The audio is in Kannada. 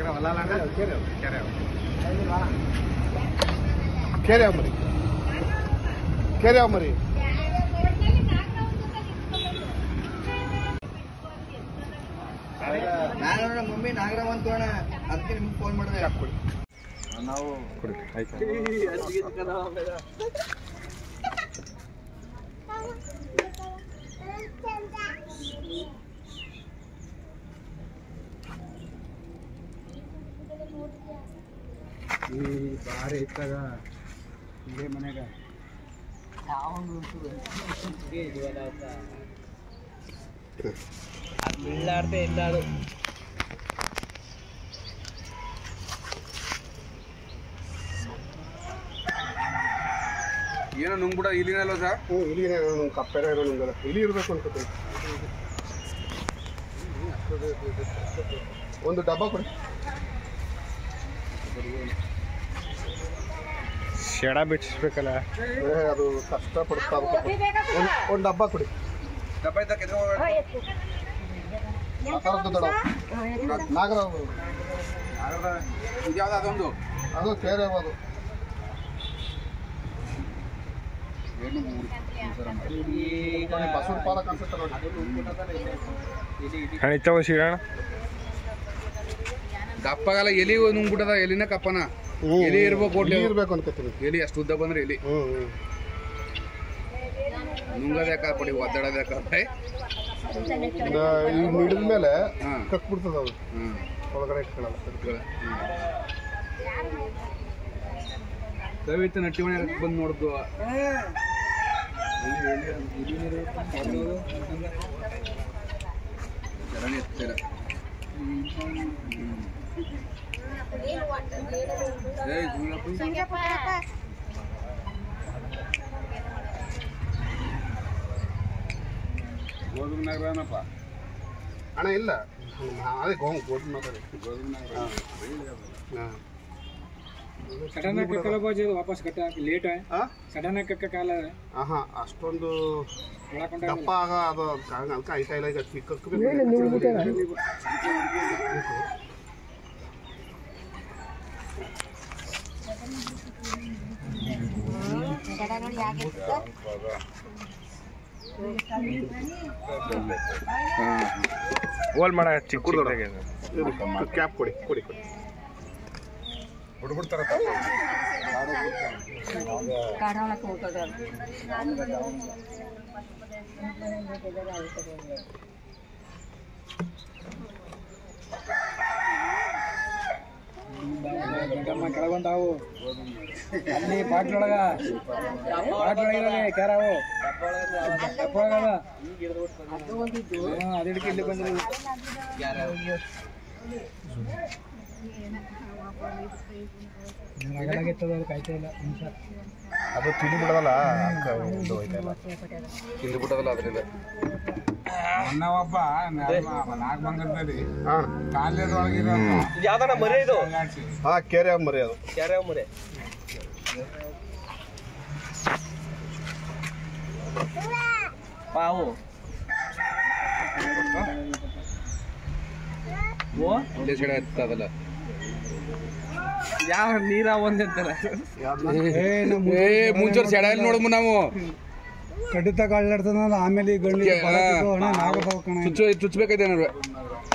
ಕೇರೆ ಮರಿ ಕೇರೆ ಮರಿ ನಾಗರ ಮಮ್ಮಿ ನಾಗರಾವ್ ಅಂತ ಅಣ್ಣ ಅದಕ್ಕೆ ನಿಮ್ಗೆ ಫೋನ್ ಮಾಡಿದೆ ನಾವು ಬಾರಿ ಇತ್ತಾಗ ಇಲ್ಲೇ ಮನ್ಯಾಗ ಬೀಳಾಡ್ದೆ ಎಲ್ಲಾಡು ಏನೋ ನುಂಗ್ಬಿಡ ಇಲ್ಲಿನಲ್ವ ಸರ್ ಹ್ಞೂ ಇಲ್ಲಿ ಕಪ್ಪೆರ ಏನೋ ನಿಂಗಲ್ಲ ಇಲ್ಲಿ ಇರಬೇಕು ಅನ್ಕೋತೀನಿ ಒಂದು ಡಬ್ಬ ಕೊಡಿ ಶೆಡ ಬಿಡಿಸ್ಬೇಕಲ್ಲ ಏ, ಅದು ಕಷ್ಟ ಪಡ್ತಾ ಒಂದು ಒಂದು ಡಬ್ಬ ಕೊಡಿ ಡಬ್ಬ ಇದ್ದ ಕೆದ್ರೋ ಆ ಥರದ್ದು ದೊಡ್ಡ ನಾಗರ ಇದ್ಯಾವ್ದು ಅದೊಂದು ಅದು ಕೇರೆ ಅದು ಬಸವನ ಪಾದ ಕಾಣಿಸುತ್ತೆ ನೋಡಿ ಹಣಿತಾವ ಸಿಗೋಣ ದಪ್ಪಗಲ್ಲ ಎಲಿ ನುಂಗ್ಬಿಟ್ಟದ ಎಲಿನ ಕಪ್ಪನ ಎಲಿ ಇರ್ಬೇಕು ಒಟ್ಲಿ ಇಲ್ಲಿ ಇರ್ಬೇಕು ಅನ್ಕೋತೀನಿ ಎಲಿ ಅಷ್ಟು ಉದ್ದ ಬಂದ್ರೆ ಎಲಿ ಹ್ಞೂ ಹ್ಞೂ ನುಂಗದ ಪಡಿ ಒದ್ದಾಡದ ಈಗ ಹಿಡಿದ ಮೇಲೆ ಹಾಂ ಕಕ್ಬಿಡ್ತದ ಅದು ಹ್ಮ್ ಒಳಗಡೆ ಇಟ್ಕೊಳ್ಳಲ್ಲ ದಯವಿಟ್ಟು ನಟ್ಟಿ ಮನೆ ಬಂದು ನೋಡ್ದು ಚರಣಿ ಎತ್ತಿರ ಏಯ್ ಗುಳ್ಳಪ್ಪ. ಗೋಧುಮ ನಗರನಪ್ಪ ಹಣ ಇಲ್ಲ ಅದೇ ಗೋಮ್ ಗೋಧಿ ಮಾತಾಡಿ ಗೋಧುಮ ನಗರ ಹಾಂ ಸಡನ್ ಆಗಿ ಕಕ್ಕಲ ಬಾಜು ವಾಪಸ್ ಕಟ್ಟ ಲೇಟ್ ಹಾಂ ಸಡನ್ ಆಗಿ ಕಕ್ಕ ಕಾಲ ಆಹಾ ಅಷ್ಟೊಂದು ಒಳಕೊಂಡ ದಪ್ಪ ಆಗ ಅದು ಅದಕ್ಕೆ ಐತಾ ಇಲ್ಲ ಈಗ ಚಿಕ್ಕ ಕಕ್ಕಬೇಕು ಓಲ್ ಮಾಡ ಚಿಕ್ಕ ಚಿಕ್ಕದಾಗೆ ಕ್ಯಾಪ್ ಕೊಡಿ ಕೊಡಿ ಕೊಡಿ ಕಾಡೊಳಕ್ಕೆ ಹೋಗೋದು ದೊಡ್ಡಮ್ಮ ಕೆಳಗೊಂಡಾವು ಅಲ್ಲಿ ಬಾಟ್ಲೊಳಗ ಬಾಟ್ಲೊಳಗಿರಲಿ ಕ್ಯಾರಾವು ದಪ್ಪೊಳಗದ ಹಾಂ ಅದಿಡ್ಕೆ ಇಲ್ಲಿ ಬಂದ್ರಿ ಅಗಲಾಗಿತ್ತದ ಅದು ಕಾಯ್ತಾ ಇಲ್ಲ ನಿಮಿಷ ಅದು ತಿಂದು ಬಿಡೋದಲ್ಲ ಅಕ್ಕ ಇದು ಹೋಯ್ತಾ ಇಲ್ಲ ತಿಂದು ಬಿಟ್ಟದಲ್ಲ ಅದ್ರಿಂದ ಮೊನ್ನವೊಬ್ಬ ನಾಗಮಂಗಲದಲ್ಲಿ ಹಾಂ ಕಾಲೇಜೊಳಗಿರೋ ಯಾವ್ದಣ್ಣ ಮರಿ ಇದು ಹಾಂ ಕೇರೆ ಮರಿ ಅದು ಯಾರ್ಯಾವ ಮರಿ ಪಾವು ಓ ಇಲ್ಲೇ ಸೈಡ್ ಎತ್ತದಲ್ಲ ಯಾವ ನೀರ ಒಂದಂತಾರೆ ಏ ಮುಂಚೂರು ಸೆಡ ಇಲ್ಲಿ ನೋಡಮ್ಮ ನಾವು ಕಡಿತ ಕಾಳಾಡ್ತದ ಆಮೇಲೆ ಈ ಗಂಡು ಚುಚ್ಚು ಚುಚ್ಚಬೇಕೈತೆ ಏನಾರು